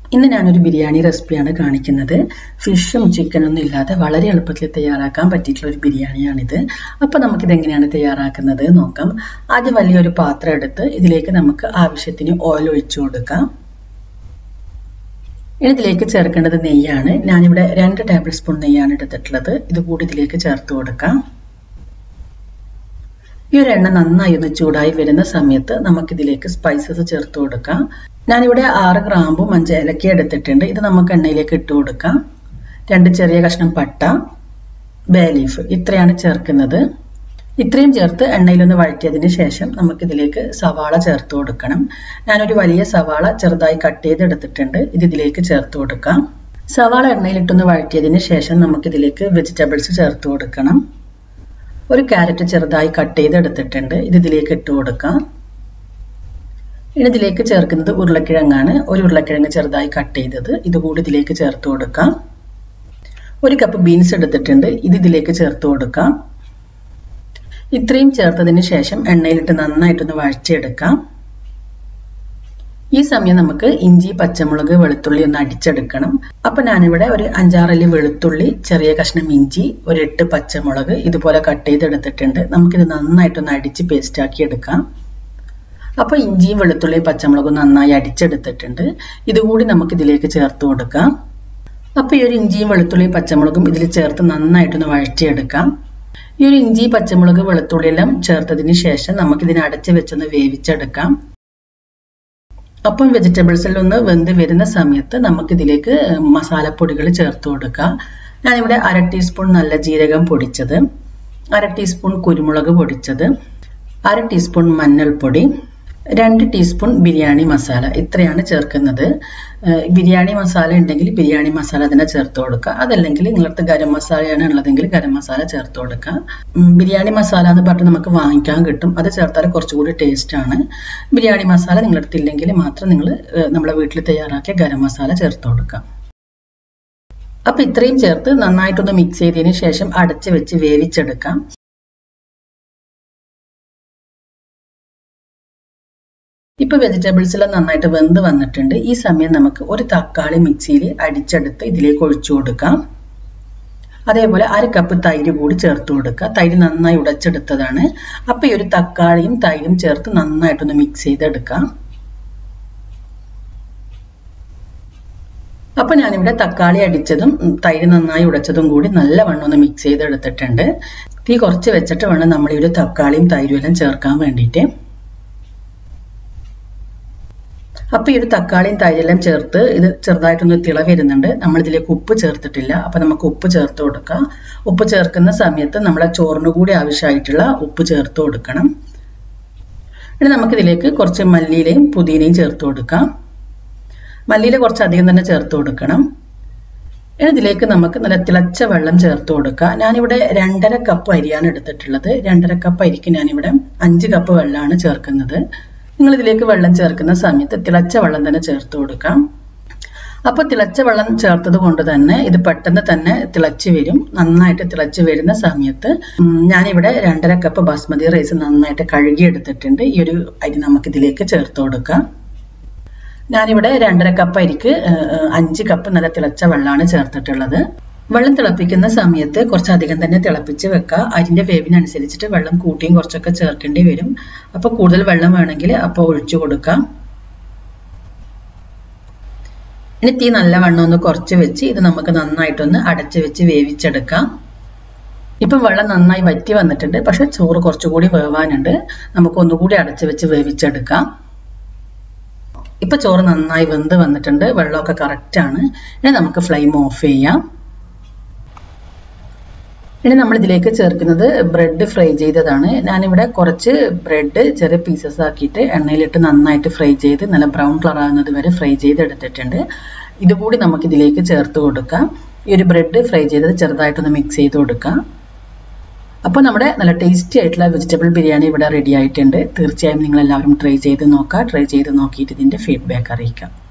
ഇന്ന് ഞാനൊരു ബിരിയാണി റെസിപ്പിയാണ് കാണിക്കുന്നത് ഫിഷും ചിക്കനൊന്നും ഇല്ലാതെ വളരെ എളുപ്പത്തിൽ തയ്യാറാക്കാൻ പറ്റിയിട്ടുള്ള ഒരു ബിരിയാണിയാണിത് അപ്പോൾ നമുക്കിത് എങ്ങനെയാണ് തയ്യാറാക്കുന്നത് നോക്കാം ആദ്യം വലിയൊരു പാത്രം എടുത്ത് ഇതിലേക്ക് നമുക്ക് ആവശ്യത്തിന് ഓയിൽ ഒഴിച്ചു കൊടുക്കാം ഇനി ഇതിലേക്ക് ചേർക്കേണ്ടത് നെയ്യാണ് ഞാനിവിടെ രണ്ട് ടേബിൾ സ്പൂൺ നെയ്യാണ് എടുത്തിട്ടുള്ളത് ഇത് കൂടി ഇതിലേക്ക് ചേർത്ത് കൊടുക്കാം ഈ ഒരു എണ്ണ നന്നായി ഒന്ന് ചൂടായി വരുന്ന സമയത്ത് നമുക്കിതിലേക്ക് സ്പൈസസ് ചേർത്ത് കൊടുക്കാം ഞാനിവിടെ ആറ് ഗ്രാമ്പും അഞ്ച് ഏലക്ക എടുത്തിട്ടുണ്ട് ഇത് നമുക്ക് എണ്ണയിലേക്ക് ഇട്ട് കൊടുക്കാം രണ്ട് ചെറിയ കഷ്ണം പട്ട ബേ ലീഫ് ഇത്രയാണ് ചേർക്കുന്നത് ഇത്രയും ചേർത്ത് എണ്ണയിലൊന്ന് വഴറ്റിയതിന് ശേഷം നമുക്കിതിലേക്ക് സവാള ചേർത്ത് കൊടുക്കണം ഞാനൊരു വലിയ സവാള ചെറുതായി കട്ട് ചെയ്തെടുത്തിട്ടുണ്ട് ഇത് ഇതിലേക്ക് ചേർത്ത് കൊടുക്കാം സവാള എണ്ണയിലിട്ടൊന്ന് വഴറ്റിയതിന് ശേഷം നമുക്കിതിലേക്ക് വെജിറ്റബിൾസ് ചേർത്ത് കൊടുക്കണം ഒരു ക്യാരറ്റ് ചെറുതായി കട്ട് ചെയ്തെടുത്തിട്ടുണ്ട് ഇത് ഇതിലേക്ക് ഇട്ട് കൊടുക്കാം ഇനി ഇതിലേക്ക് ചേർക്കുന്നത് ഉരുളക്കിഴങ്ങാണ് ഒരു ഉരുളക്കിഴങ്ങ് ചെറുതായി കട്ട് ചെയ്തത് ഇതുകൂടി ഇതിലേക്ക് ചേർത്ത് കൊടുക്കാം ഒരു കപ്പ് ബീൻസ് എടുത്തിട്ടുണ്ട് ഇത് ഇതിലേക്ക് ചേർത്ത് കൊടുക്കാം ഇത്രയും ചേർത്തതിന് ശേഷം എണ്ണയിലിട്ട് നന്നായിട്ടൊന്ന് വഴച്ചെടുക്കാം ഈ സമയം നമുക്ക് ഇഞ്ചി പച്ചമുളക് വെളുത്തുള്ളി ഒന്ന് അടിച്ചെടുക്കണം അപ്പൊ ഞാനിവിടെ ഒരു അഞ്ചാറല്ലി വെളുത്തുള്ളി ചെറിയ കഷ്ണം ഇഞ്ചി ഒരു എട്ട് പച്ചമുളക് ഇതുപോലെ കട്ട് ചെയ്തെടുത്തിട്ടുണ്ട് നമുക്കിത് നന്നായിട്ടൊന്ന് അടിച്ച് പേസ്റ്റ് ആക്കി എടുക്കാം അപ്പൊ ഇഞ്ചിയും വെളുത്തുള്ളിയും പച്ചമുളകും നന്നായി അടിച്ചെടുത്തിട്ടുണ്ട് ഇതുകൂടി നമുക്ക് ഇതിലേക്ക് ചേർത്ത് കൊടുക്കാം അപ്പൊ ഈ ഒരു ഇഞ്ചിയും വെളുത്തുള്ളിയും പച്ചമുളകും ഇതിൽ ചേർത്ത് നന്നായിട്ടൊന്ന് വഴറ്റിയെടുക്കാം ഈ ഒരു ഇഞ്ചി പച്ചമുളക് വെളുത്തുള്ളി എല്ലാം ചേർത്തതിന് ശേഷം നമുക്കിതിനെ അടച്ച് വെച്ചൊന്ന് വേവിച്ചെടുക്കാം അപ്പം വെജിറ്റബിൾസിൽ ഒന്ന് വെന്ത് വരുന്ന സമയത്ത് നമുക്കിതിലേക്ക് മസാലപ്പൊടികൾ ചേർത്ത് കൊടുക്കാം ഞാനിവിടെ അര ടീസ്പൂൺ നല്ല ജീരകം പൊടിച്ചത് അര ടീസ്പൂൺ കുരുമുളക് പൊടിച്ചത് അര ടീസ്പൂൺ മഞ്ഞൾപ്പൊടി രണ്ട് ടീസ്പൂൺ ബിരിയാണി മസാല ഇത്രയാണ് ചേർക്കുന്നത് ബിരിയാണി മസാല ഉണ്ടെങ്കിൽ ബിരിയാണി മസാല തന്നെ ചേർത്ത് കൊടുക്കുക അതല്ലെങ്കിൽ നിങ്ങളടുത്ത് ഗരം മസാലയാണ് ഉള്ളതെങ്കിൽ ഗരം മസാല ചേർത്ത് കൊടുക്കുക ബിരിയാണി മസാല എന്ന് പറഞ്ഞിട്ട് നമുക്ക് വാങ്ങിക്കാൻ കിട്ടും അത് ചേർത്താൽ കുറച്ചുകൂടി ടേസ്റ്റ് ആണ് ബിരിയാണി മസാല നിങ്ങളടുത്ത് ഇല്ലെങ്കിൽ മാത്രം നിങ്ങൾ നമ്മളെ വീട്ടിൽ തയ്യാറാക്കിയ ഗരം മസാല ചേർത്ത് കൊടുക്കുക അപ്പൊ ഇത്രയും ചേർത്ത് നന്നായിട്ടൊന്ന് മിക്സ് ചെയ്തതിന് ശേഷം അടച്ച് വെച്ച് വേവിച്ചെടുക്കാം ഇപ്പൊ വെജിറ്റബിൾസെല്ലാം നന്നായിട്ട് വെന്ത് വന്നിട്ടുണ്ട് ഈ സമയം നമുക്ക് ഒരു തക്കാളി മിക്സിയിൽ അടിച്ചെടുത്ത് ഇതിലേക്ക് ഒഴിച്ചു കൊടുക്കാം അതേപോലെ അര കപ്പ് തൈര് കൂടി ചേർത്ത് കൊടുക്കുക തൈര് നന്നായി ഉടച്ചെടുത്തതാണ് അപ്പൊ ഈ ഒരു തക്കാളിയും തൈരും ചേർത്ത് നന്നായിട്ടൊന്ന് മിക്സ് ചെയ്തെടുക്കാം അപ്പൊ ഞാനിവിടെ തക്കാളി അടിച്ചതും തൈര് നന്നായി ഉടച്ചതും കൂടി നല്ലവണ്ണം ഒന്ന് മിക്സ് ചെയ്തെടുത്തിട്ടുണ്ട് തീ കുറച്ച് വെച്ചിട്ട് വേണം നമ്മൾ ഈ ഒരു തക്കാളിയും തൈരും എല്ലാം ചേർക്കാൻ വേണ്ടിയിട്ട് അപ്പൊ ഈ ഒരു തക്കാളിയും തൈരെല്ലാം ചേർത്ത് ഇത് ചെറുതായിട്ടൊന്ന് തിള വരുന്നുണ്ട് നമ്മൾ ഇതിലേക്ക് ഉപ്പ് ചേർത്തിട്ടില്ല അപ്പൊ നമുക്ക് ഉപ്പ് ചേർത്ത് കൊടുക്കാം ഉപ്പ് ചേർക്കുന്ന സമയത്ത് നമ്മളെ ചോറിന് കൂടി ആവശ്യമായിട്ടുള്ള ഉപ്പ് ചേർത്ത് കൊടുക്കണം ഇനി നമുക്കിതിലേക്ക് കുറച്ച് മല്ലിയിലയും പുതിനയും ചേർത്ത് കൊടുക്കാം മല്ലിയില കുറച്ച് അധികം തന്നെ ചേർത്ത് കൊടുക്കണം ഇനി ഇതിലേക്ക് നമുക്ക് നല്ല തിളച്ച വെള്ളം ചേർത്ത് കൊടുക്കുക ഞാനിവിടെ രണ്ടര കപ്പ് അരിയാണ് എടുത്തിട്ടുള്ളത് രണ്ടര കപ്പ് അരിക്ക് ഞാനിവിടെ അഞ്ച് കപ്പ് വെള്ളമാണ് ചേർക്കുന്നത് നിങ്ങൾ ഇതിലേക്ക് വെള്ളം ചേർക്കുന്ന സമയത്ത് തിളച്ച വെള്ളം തന്നെ ചേർത്ത് കൊടുക്കാം അപ്പോൾ തിളച്ച വെള്ളം ചേർത്തത് കൊണ്ട് തന്നെ ഇത് പെട്ടെന്ന് തന്നെ തിളച്ച് വരും നന്നായിട്ട് തിളച്ച് വരുന്ന സമയത്ത് ഞാനിവിടെ രണ്ടര കപ്പ് ബാസ്മതി റൈസ് നന്നായിട്ട് കഴുകി എടുത്തിട്ടുണ്ട് ഈ ഒരു അരി നമുക്ക് ഇതിലേക്ക് ചേർത്ത് കൊടുക്കാം ഞാനിവിടെ രണ്ടര കപ്പ് അരിക്ക് അഞ്ച് കപ്പ് നല്ല തിളച്ച വെള്ളമാണ് ചേർത്തിട്ടുള്ളത് വെള്ളം തിളപ്പിക്കുന്ന സമയത്ത് കുറച്ചധികം തന്നെ തിളപ്പിച്ച് വെക്കുക അരിൻ്റെ വേവിനനുസരിച്ചിട്ട് വെള്ളം കൂട്ടിയും കുറച്ചൊക്കെ ചേർക്കേണ്ടി വരും അപ്പോൾ കൂടുതൽ വെള്ളം വേണമെങ്കിൽ അപ്പോൾ ഒഴിച്ചു കൊടുക്കാം ഇനി തീ നല്ലവണ്ണം ഒന്ന് കുറച്ച് വെച്ച് ഇത് നമുക്ക് നന്നായിട്ടൊന്ന് അടച്ച് വെച്ച് വേവിച്ചെടുക്കാം ഇപ്പം വെള്ളം നന്നായി വറ്റി വന്നിട്ടുണ്ട് പക്ഷെ ചോറ് കുറച്ചുകൂടി വേവാനുണ്ട് നമുക്ക് ഒന്നുകൂടി അടച്ച് വെച്ച് വേവിച്ചെടുക്കാം ഇപ്പൊ ചോറ് നന്നായി വെന്ത് വന്നിട്ടുണ്ട് വെള്ളമൊക്കെ കറക്റ്റ് ആണ് ഇനി നമുക്ക് ഫ്ലെയിം ഓഫ് ചെയ്യാം ഇനി നമ്മൾ ഇതിലേക്ക് ചേർക്കുന്നത് ബ്രെഡ് ഫ്രൈ ചെയ്തതാണ് ഞാനിവിടെ കുറച്ച് ബ്രെഡ് ചെറിയ പീസസ് ആക്കിയിട്ട് എണ്ണയിലിട്ട് നന്നായിട്ട് ഫ്രൈ ചെയ്ത് നല്ല ബ്രൗൺ കളർ ആകുന്നത് വരെ ഫ്രൈ ചെയ്തെടുത്തിട്ടുണ്ട് ഇതുകൂടി നമുക്ക് ഇതിലേക്ക് ചേർത്ത് കൊടുക്കാം ഈ ഒരു ബ്രെഡ് ഫ്രൈ ചെയ്തത് ചെറുതായിട്ടൊന്ന് മിക്സ് ചെയ്ത് കൊടുക്കാം അപ്പോൾ നമ്മുടെ നല്ല ടേസ്റ്റി ആയിട്ടുള്ള വെജിറ്റബിൾ ബിരിയാണി ഇവിടെ റെഡി ആയിട്ടുണ്ട് തീർച്ചയായും നിങ്ങൾ എല്ലാവരും ട്രൈ ചെയ്ത് നോക്കുക ട്രൈ ചെയ്ത് നോക്കിയിട്ട് ഇതിൻ്റെ ഫീഡ്ബാക്ക് അറിയിക്കാം